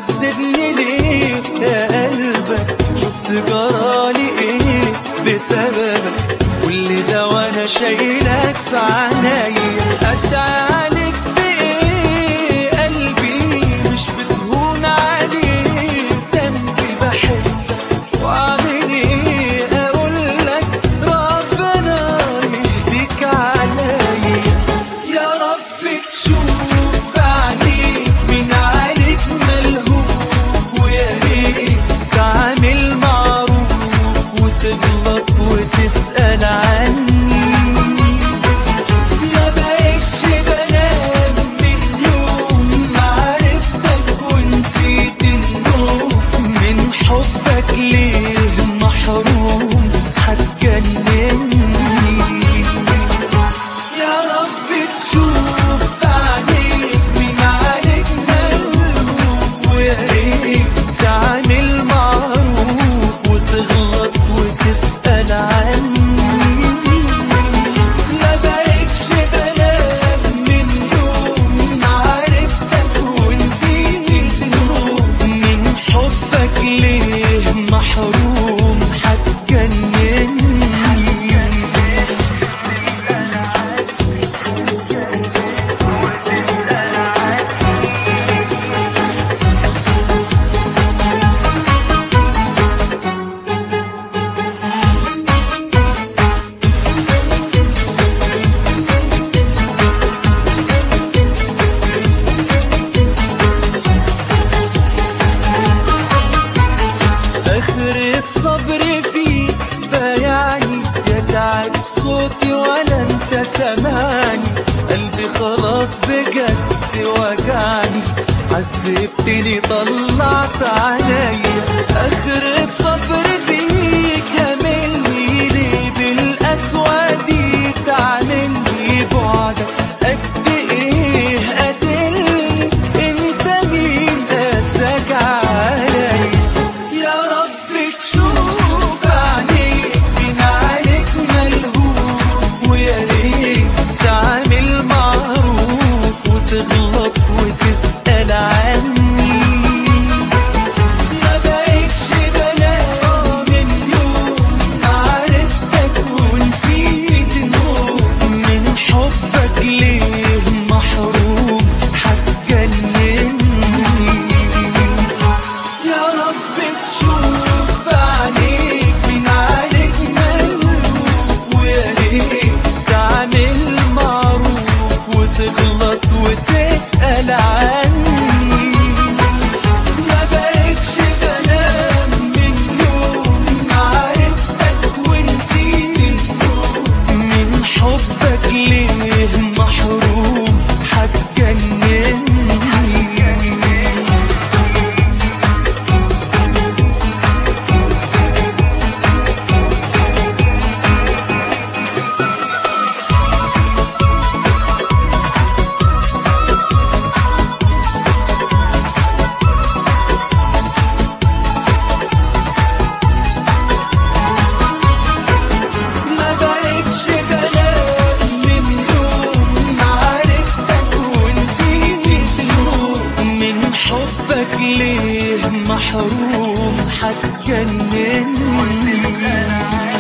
بتعذبني ليه يا قلبك شفت جرالي ايه بسببك كل ده وانا شايلك في عنايا ادعي عليك بايه قلبي مش بتهون عليه ذنبي بحبك واعمل ايه اقول لك ربنا يهديك عليا يا رب تشوف بعينيك من عليك ملهوف ويا ريت تعمل معروف وتغلط وتسأل عني ما بقتش بنام من يوم ما عرفتك ونسيت النوم من حبك ليه محروم هتجنني يا رب تشوف بعديك من عليك ملهوف ويا ريت تعمل معروف وتغلط وتسأل عني ما بقتش بنام من يوم ما عرفتك ونسيت النوم من حبك ليه محروم هتجنني آخرة صبري فيك بايعني يا تعب صوتي ولا انت سامعني قلبي خلاص بجد وجعني عذبتني طلعت عليا آخرة صبري فيك هملني ليه بالقسوة دي تعملني بعدك قد ايه قاتلني انت مين قاسك عليا يا رب تشوف عينيك من عليك ملهوف ويا ريت تعمل معروف وتغلط وتسأل عني ما بقتش بنام من يوم ما عرفتك ونسيت النوم من حبك ليه محروم هتجنني يا رب تشوف بعينيك من عليك ملهوف ويا ريت تعمل معروف وتغلط وتسأل عني ما بقتش بنام من يوم ما عرفتك ونسيت النوم من حبك ليه محروم هتجنني ما بقتش بنام من يوم ما عرفتك ونسيت النوم من حبك ليه محروم هتجنني